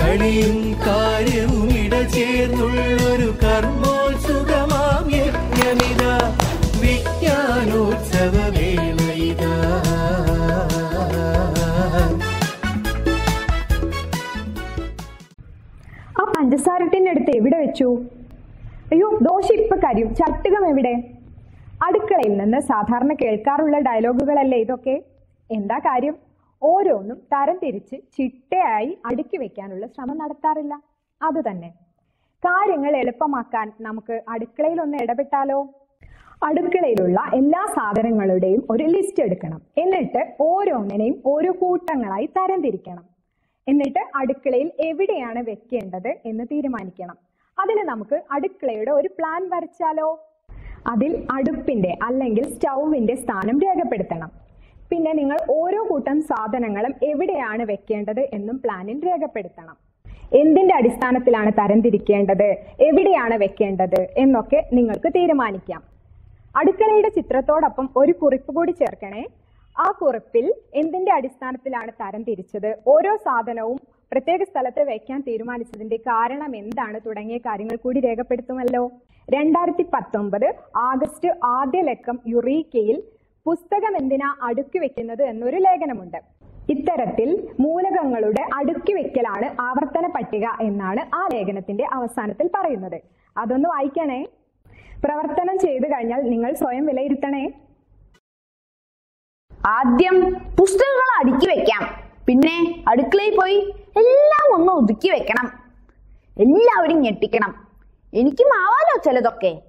കളിയും കാര്യവും ഇടചേർന്നുള്ളൊരു കർമ്മോത്സുകമാം യജ്ഞമിത വിജ്ഞാനോത്സവ വേളയിതാ ആ പഞ്ചസാര ടിന്നെടുത്ത് എവിടെ വെച്ചു അയ്യോ ദോശ ഇപ്പൊ കരിയും ചട്ടുകം എവിടെ അടുക്കളയിൽ നിന്ന് സാധാരണ കേൾക്കാറുള്ള ഡയലോഗുകളല്ലേ ഇതൊക്കെ എന്താ കാര്യം ഓരോന്നും തരം തിരിച്ച് ചിട്ടയായി അടുക്കി വെക്കാനുള്ള ശ്രമം നടത്താറില്ല അത് തന്നെ കാര്യങ്ങൾ എളുപ്പമാക്കാൻ നമുക്ക് അടുക്കളയിൽ ഒന്ന് ഇടപെട്ടാലോ അടുക്കളയിലുള്ള എല്ലാ സാധനങ്ങളുടെയും ഒരു ലിസ്റ്റ് എടുക്കണം എന്നിട്ട് ഓരോന്നിനെയും ഓരോ കൂട്ടങ്ങളായി തരംതിരിക്കണം എന്നിട്ട് അടുക്കളയിൽ എവിടെയാണ് വെക്കേണ്ടത് എന്ന് തീരുമാനിക്കണം അതിന് നമുക്ക് അടുക്കളയുടെ ഒരു പ്ലാൻ വരച്ചാലോ അതിൽ അടുപ്പിന്റെ അല്ലെങ്കിൽ സ്റ്റൗവിന്റെ സ്ഥാനം രേഖപ്പെടുത്തണം പിന്നെ നിങ്ങൾ ഓരോ കൂട്ടം സാധനങ്ങളും എവിടെയാണ് വെക്കേണ്ടത് എന്നും പ്ലാനിൽ രേഖപ്പെടുത്തണം എന്തിന്റെ അടിസ്ഥാനത്തിലാണ് തരംതിരിക്കേണ്ടത് എവിടെയാണ് വെക്കേണ്ടത് എന്നൊക്കെ നിങ്ങൾക്ക് തീരുമാനിക്കാം അടുക്കളയുടെ ചിത്രത്തോടൊപ്പം ഒരു കുറിപ്പ് കൂടി ചേർക്കണേ ആ കുറിപ്പിൽ എന്തിന്റെ അടിസ്ഥാനത്തിലാണ് തരം തിരിച്ചത് ഓരോ സാധനവും പ്രത്യേക സ്ഥലത്ത് വെക്കാൻ തീരുമാനിച്ചതിന്റെ കാരണം എന്താണ് തുടങ്ങിയ കാര്യങ്ങൾ കൂടി രേഖപ്പെടുത്തുമല്ലോ രണ്ടായിരത്തി പത്തൊമ്പത് ആഗസ്റ്റ് ആദ്യ ലക്കം യുറീക്കയിൽ പുസ്തകം എന്തിനാ അടുക്കി വെക്കുന്നത് എന്നൊരു ലേഖനമുണ്ട് ഇത്തരത്തിൽ മൂലകങ്ങളുടെ അടുക്കി വെക്കലാണ് ആവർത്തന പട്ടിക എന്നാണ് ആ ലേഖനത്തിന്റെ അവസാനത്തിൽ പറയുന്നത് അതൊന്ന് വായിക്കണേ പ്രവർത്തനം ചെയ്തു കഴിഞ്ഞാൽ നിങ്ങൾ സ്വയം വിലയിരുത്തണേ ആദ്യം പുസ്തകങ്ങൾ അടുക്കി വെക്കാം പിന്നെ അടുക്കളയിൽ പോയി എല്ലാം ഒന്ന് ഒതുക്കി വെക്കണം എല്ലാവരും ഞെട്ടിക്കണം എനിക്കും ആവാലോ ചിലതൊക്കെ